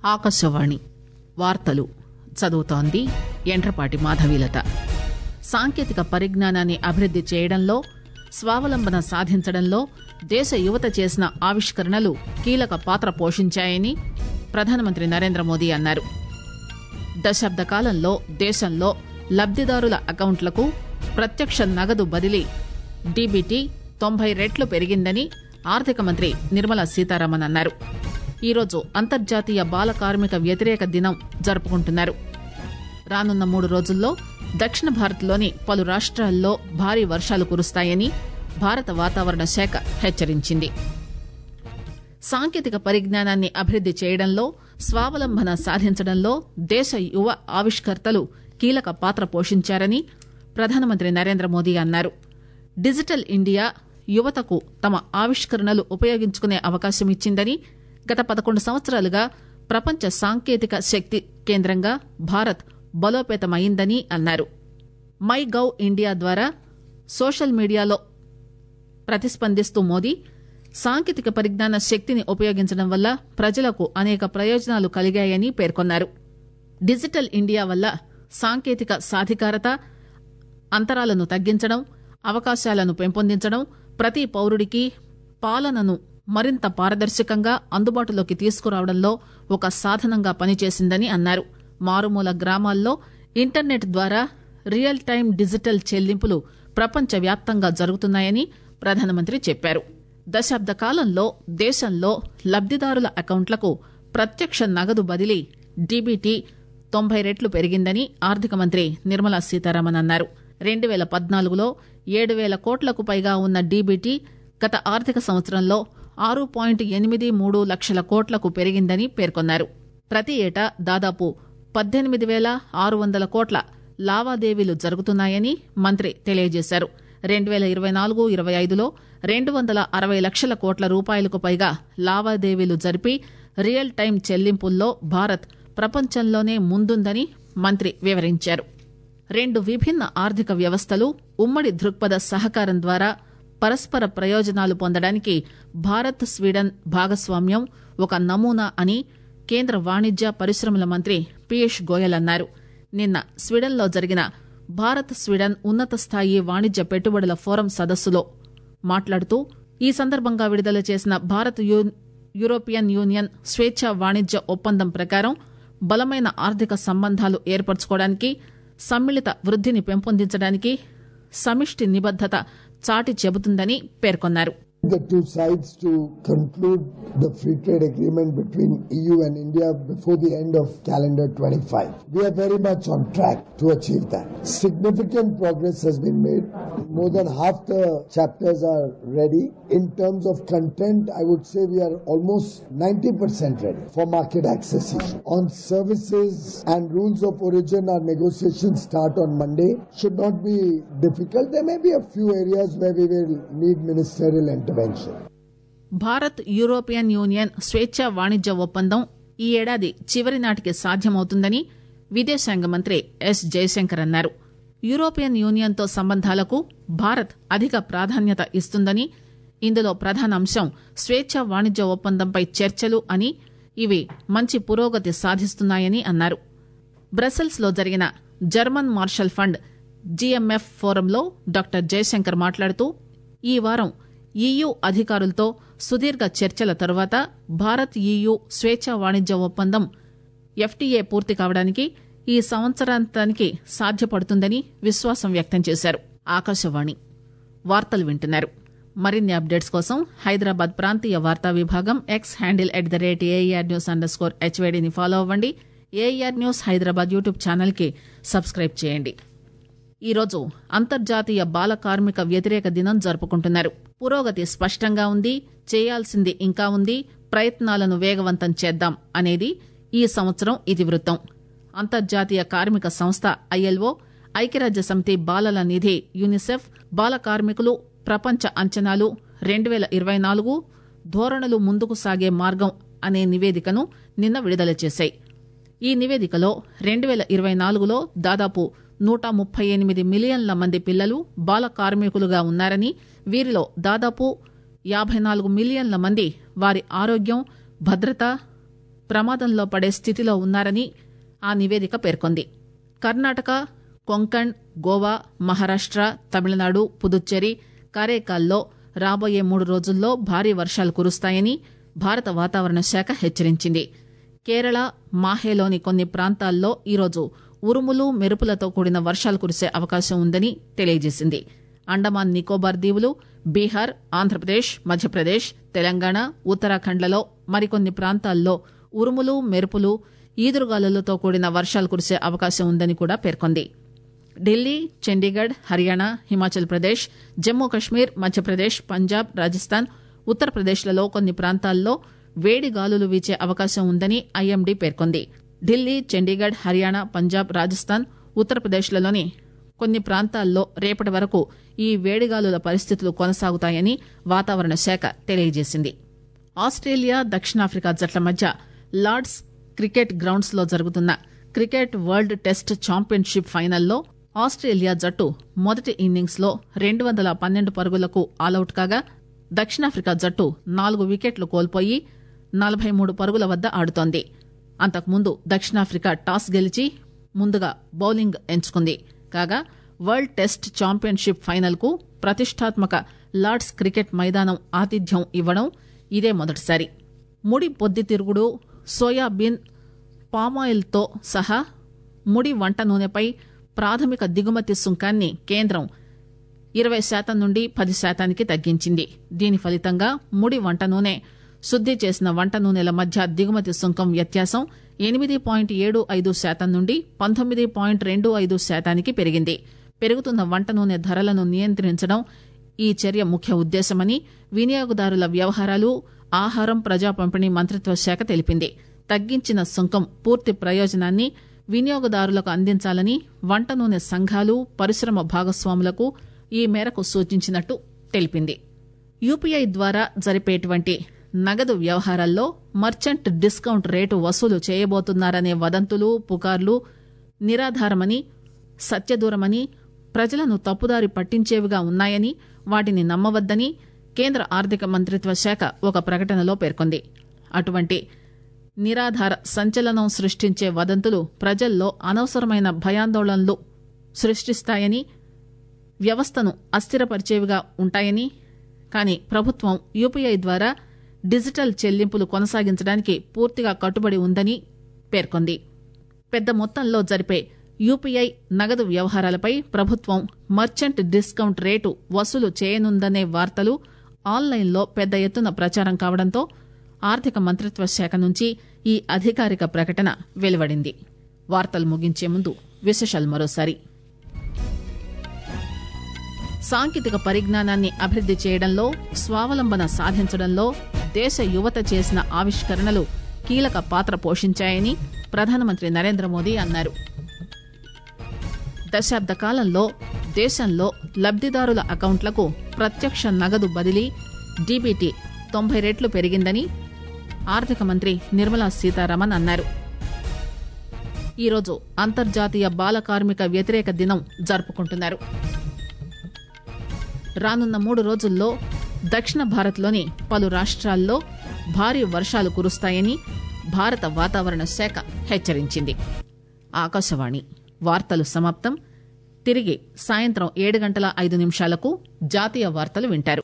ఆకాశవాణి వార్తలు చదువుతోంది ఎండ్రపాటి మాధవీలత సాంకేతిక పరిజ్ఞానాన్ని అభివృద్ది చేయడంలో స్వావలంబన సాధించడంలో దేశ యువత చేసిన ఆవిష్కరణలు కీలక పాత్ర పోషించాయని ప్రధానమంత్రి నరేంద్ర మోదీ అన్నారు దశాబ్ద కాలంలో దేశంలో లబ్దిదారుల అకౌంట్లకు ప్రత్యక్ష నగదు బదిలీ డీబీటీ తొంభై రెట్లు పెరిగిందని ఆర్థిక మంత్రి నిర్మలా సీతారామన్ అన్నారు ఈరోజు అంతర్జాతీయ బాల కార్మిక వ్యతిరేక దినం జరుపుకుంటున్నారు రానున్న మూడు రోజుల్లో దక్షిణ భారత్లోని పలు రాష్ట్రాల్లో భారీ వర్షాలు కురుస్తాయని భారత వాతావరణ శాఖ హెచ్చరించింది సాంకేతిక పరిజ్ఞానాన్ని అభివృద్ది చేయడంలో స్వావలంబన సాధించడంలో దేశ యువ ఆవిష్కర్తలు కీలక పాత్ర పోషించారని ప్రధానమంత్రి నరేంద్ర మోదీ అన్నారు డిజిటల్ ఇండియా యువతకు తమ ఆవిష్కరణలు ఉపయోగించుకునే అవకాశం ఇచ్చిందని గత పదకొండు సంవత్సరాలుగా ప్రపంచ సాంకేతిక శక్తి కేంద్రంగా భారత్ బలోపేతమైందని అన్నారు మై గవ్ ఇండియా ద్వారా సోషల్ మీడియాలో ప్రతిస్పందిస్తూ మోదీ సాంకేతిక పరిజ్ఞాన శక్తిని ఉపయోగించడం వల్ల ప్రజలకు అనేక ప్రయోజనాలు కలిగాయని పేర్కొన్నారు డిజిటల్ ఇండియా వల్ల సాంకేతిక సాధికారత అంతరాలను తగ్గించడం అవకాశాలను పెంపొందించడం ప్రతి పౌరుడికి పాలనను మరింత పారదర్శకంగా అందుబాటులోకి తీసుకురావడంలో ఒక సాధనంగా పనిచేసిందని అన్నారు మారుమూల గ్రామాల్లో ఇంటర్నెట్ ద్వారా రియల్ టైం డిజిటల్ చెల్లింపులు ప్రపంచవ్యాప్తంగా జరుగుతున్నాయని ప్రధానమంత్రి చెప్పారు దశాబ్ద కాలంలో దేశంలో లబ్దిదారుల అకౌంట్లకు ప్రత్యక్ష నగదు బదిలీ డీబీటీ తొంభై రెట్లు పెరిగిందని ఆర్థిక మంత్రి నిర్మలా సీతారామన్ అన్నారు రెండు పేల పద్నాలుగులో ఏడు పేల కోట్లకు పైగా ఉన్న డీబీటీ గత ఆర్థిక సంవత్సరంలో ఆరు పాయింట్ ఎనిమిది మూడు లక్షల కోట్లకు పెరిగిందని పేర్కొన్నారు ప్రతి ఏటా దాదాపు పద్దెనిమిది పేల ఆరు వందల కోట్ల లావాదేవీలు జరుగుతున్నాయని మంత్రి తెలియజేశారు రెండు పేల ఇరవై నాలుగు ఇరవై ఐదులో రెండు వందల అరవై లక్షల కోట్ల రూపాయలకు పైగా లావాదేవీలు జరిపి రియల్ టైం చెల్లింపుల్లో భారత్ ప్రపంచంలోనే ముందుందని మంత్రి వివరించారు రెండు విభిన్న ఆర్థిక వ్యవస్థలు ఉమ్మడి దృక్పథ సహకారం ద్వారా పరస్పర ప్రయోజనాలు పొందడానికి భారత్ స్వీడన్ భాగస్వామ్యం ఒక నమూనా అని కేంద్ర వాణిజ్య పరిశ్రమల మంత్రి పీయూష్ గోయల్ అన్నారు నిన్న స్వీడన్లో జరిగిన భారత్ స్వీడన్ ఉన్నత స్థాయి వాణిజ్య పెట్టుబడుల ఫోరం సదస్సులో మాట్లాడుతూ ఈ సందర్భంగా విడుదల చేసిన భారత్ యూరోపియన్ యూనియన్ స్వేచ్ఛా వాణిజ్య ఒప్పందం ప్రకారం బలమైన ఆర్థిక సంబంధాలు ఏర్పరచుకోవడానికి సమ్మిళిత వృద్దిని పెంపొందించడానికి సమిష్టి నిబద్దత చాటి చెబుతుందని పేర్కొన్నారు the two sides to conclude the free trade agreement between EU and India before the end of calendar 25. We are very much on track to achieve that. Significant progress has been made. More than half the chapters are ready. In terms of content, I would say we are almost 90% ready for market access issue. On services and rules of origin, our negotiations start on Monday. Should not be difficult. There may be a few areas where we will need ministerial intervention. Bharat European union స్వేచ్ఛా వాణిజ్య ఒప్పందం ఈ ఏడాది చివరి నాటికి సాధ్యమవుతుందని విదేశాంగ మంత్రి ఎస్ జయశంకర్ అన్నారు యూరోపియన్ యూనియన్తో సంబంధాలకు భారత్ అధిక ప్రాధాన్యత ఇస్తుందని ఇందులో ప్రధాన అంశం స్వేచ్ఛా వాణిజ్య ఒప్పందంపై చర్చలు అని ఇవి మంచి పురోగతి సాధిస్తున్నాయని అన్నారు బ్రసెల్స్ లో జరిగిన జర్మన్ మార్షల్ ఫండ్ జీఎంఎఫ్ ఫోరంలో డాక్టర్ జయశంకర్ మాట్లాడుతూ ఈ వారం ఈయూ అధికారులతో సుదీర్ఘ చర్చల తరువాత భారత్ ఈయూ స్వేచ్ఛా వాణిజ్య ఒప్పందం ఎఫ్టీఏ పూర్తి కావడానికి ఈ సంవత్సరాంతానికి సాధ్యపడుతుందని విశ్వాసం వ్యక్తం చేశారు ఆకాశవాణి వార్తలు వింటున్నారు మరిన్ని అప్డేట్స్ కోసం హైదరాబాద్ ప్రాంతీయ వార్తా విభాగం X handle at the rate AIR news under score హెచ్వేడిని ఫాలో అవ్వండి AIR news Hyderabad YouTube channel కి సబ్స్క్రైబ్ చేయండి ఈరోజు అంతర్జాతీయ బాల కార్మిక వ్యతిరేక దినం జరుపుకుంటున్నారు పురోగతి స్పష్టంగా ఉంది చేయాల్సింది ఇంకా ఉంది ప్రయత్నాలను వేగవంతం చేద్దాం అనేది ఈ సంవత్సరం ఇతివృత్తం అంతర్జాతీయ కార్మిక సంస్థ ఐఎల్ఓ ఐక్యరాజ్య సమితి బాలల నిధి యూనిసెఫ్ బాల కార్మికులు ప్రపంచ అంచనాలు రెండు పేల ఇరవై నాలుగు ధోరణులు ముందుకు సాగే మార్గం అనే నివేదికను నిన్న విడుదల చేశాయి ఈ నివేదికలో రెండు పేల ఇరవై నాలుగులో దాదాపు నూట ముప్పై ఎనిమిది మిలియన్ల మంది పిల్లలు బాల కార్మికులుగా ఉన్నారని వీరిలో దాదాపు యాభై నాలుగు మిలియన్ల మంది వారి ఆరోగ్యం భద్రత ప్రమాదంలో పడే స్థితిలో ఉన్నారని ఆ నివేదిక పేర్కొంది కర్ణాటక కొంకణ్ గోవా మహారాష్ట తమిళనాడు పుదుచ్చేరి కారైకాల్లో రాబోయే మూడు రోజుల్లో భారీ వర్షాలు కురుస్తాయని భారత వాతావరణ శాఖ హెచ్చరించింది కేరళ మాహేలోని కొన్ని ప్రాంతాల్లో ఈరోజు ఉరుములు మెరుపులతో కూడిన వర్షాలు కురిసే అవకాశం ఉందని తెలియజేసింది అండమాన్ నికోబార్ దీవులు బీహార్ ఆంధ్రప్రదేశ్ మధ్యప్రదేశ్ తెలంగాణ ఉత్తరాఖండ్లలో మరికొన్ని ప్రాంతాల్లో ఉరుములు మెరుపులు ఈదురుగాలులతో కూడిన వర్షాలు కురిసే అవకాశం ఉందని కూడా పేర్కొంది ఢిల్లీ చండీగఢ్ హర్యానా హిమాచల్ ప్రదేశ్ జమ్మూ కశ్మీర్ మధ్యప్రదేశ్ పంజాబ్ రాజస్థాన్ ఉత్తరప్రదేశ్లలో కొన్ని ప్రాంతాల్లో వేడి గాలులు వీచే అవకాశం ఉందని ఐఎండీ పేర్కొంది ఢిల్లీ చండీగఢ్ హర్యానా పంజాబ్ రాజస్థాన్ ఉత్తరప్రదేశ్లలోని కొన్ని ప్రాంతాల్లో రేపటి వరకు ఈ వేడిగాలుల పరిస్థితులు కొనసాగుతాయని వాతావరణ శాఖ తెలియజేసింది ఆస్ట్రేలియా దక్షిణాఫ్రికా జట్ల మధ్య లార్డ్స్ క్రికెట్ గ్రౌండ్స్ లో జరుగుతున్న క్రికెట్ వరల్డ్ టెస్ట్ ఛాంపియన్షిప్ ఫైనల్లో ఆస్ట్రేలియా జట్టు మొదటి ఇన్నింగ్స్ లో రెండు వందల పన్నెండు పరుగులకు ఆలౌట్ కాగా దక్షిణాఫ్రికా జట్టు నాలుగు వికెట్లు కోల్పోయి నలభై మూడు పరుగుల వద్ద ఆడుతోంది అంతకుముందు దక్షిణాఫ్రికా టాస్ గెలిచి ముందుగా బౌలింగ్ ఎంచుకుంది కాగా వరల్డ్ టెస్ట్ ఛాంపియన్షిప్ ఫైనల్ కు ప్రతిష్టాత్మక లార్డ్స్ క్రికెట్ మైదానం ఆతిథ్యం ఇవ్వడం ఇదే మొదటిసారి ముడి పొద్దుతిరుగుడు సోయాబీన్ పామాయిల్తో సహా ముడి వంట నూనెపై ప్రాథమిక దిగుమతి సుంకాన్ని కేంద్రం ఇరవై శాతం నుండి పది శాతానికి తగ్గించింది దీని ఫలితంగా ముడి వంట నూనె శుద్ది చేసిన వంట నూనెల మధ్య దిగుమతి సుంకం వ్యత్యాసం ఎనిమిది పాయింట్ ఏడు ఐదు శాతం నుండి పంతొమ్మిది పాయింట్ రెండు ఐదు శాతానికి పెరిగింది పెరుగుతున్న వంట నూనె ధరలను నియంత్రించడం ఈ చర్య ముఖ్య ఉద్దేశమని వినియోగదారుల వ్యవహారాలు ఆహారం ప్రజా పంపిణీ మంత్రిత్వ శాఖ తెలిపింది తగ్గించిన సుంకం పూర్తి ప్రయోజనాన్ని వినియోగదారులకు అందించాలని వంట నూనె సంఘాలు పరిశ్రమ భాగస్వాములకు ఈ మేరకు సూచించినట్టు తెలిపింది యూపీఐ ద్వారా జరిపేటువంటి నగదు వ్యవహారాల్లో మర్చెంట్ డిస్కౌంట్ రేటు వసూలు చేయబోతున్నారనే వదంతులు పుకార్లు నిరాధారమని సత్యదూరమని ప్రజలను తప్పుదారి పట్టించేవిగా ఉన్నాయని వాటిని నమ్మవద్దని కేంద్ర ఆర్థిక మంత్రిత్వ శాఖ ఒక ప్రకటనలో పేర్కొంది అటువంటి నిరాధార సంచలనం సృష్టించే వదంతులు ప్రజల్లో అనవసరమైన భయాందోళనలు సృష్టిస్తాయని వ్యవస్థను అస్థిరపరిచేవిగా ఉంటాయని కానీ ప్రభుత్వం యూపీఐ ద్వారా డిజిటల్ చెల్లింపులు కొనసాగించడానికి పూర్తిగా కట్టుబడి ఉందని పేర్కొంది పెద్ద మొత్తంలో జరిపే యూపీఐ నగదు వ్యవహారాలపై ప్రభుత్వం మర్చెంట్ డిస్కౌంట్ రేటు వసూలు చేయనుందనే వార్తలు ఆన్లైన్లో పెద్ద ఎత్తున ప్రచారం కావడంతో ఆర్థిక మంత్రిత్వ శాఖ నుంచి ఈ అధికారిక ప్రకటన వెలువడింది వార్తలు ముగించే ముందు విశేషాలు మరోసారి సాంకేతిక పరిజ్ఞానాన్ని అభివృద్ది చేయడంలో స్వావలంబన సాధించడంలో దేశ యువత చేసిన ఆవిష్కరణలు కీలక పాత్ర పోషించాయని ప్రధానమంత్రి నరేంద్ర మోదీ అన్నారు దశాబ్ద కాలంలో దేశంలో లబ్దిదారుల అకౌంట్లకు ప్రత్యక్ష నగదు బదిలీ డీబీటీ తొంభై రెట్లు పెరిగిందని ఆర్థిక మంత్రి నిర్మలా సీతారామన్ అన్నారు ఈరోజు అంతర్జాతీయ బాల కార్మిక వ్యతిరేక దినం జరుపుకుంటున్నారు రానున్న మూడు రోజుల్లో దక్షిణ భారత్లోని పలు రాష్ట్రాల్లో భారీ వర్షాలు కురుస్తాయని భారత వాతావరణ శాఖ హెచ్చరించింది ఆకాశవాణి వార్తలు సమాప్తం తిరిగి సాయంత్రం ఏడు గంటల ఐదు నిమిషాలకు జాతీయ వార్తలు వింటారు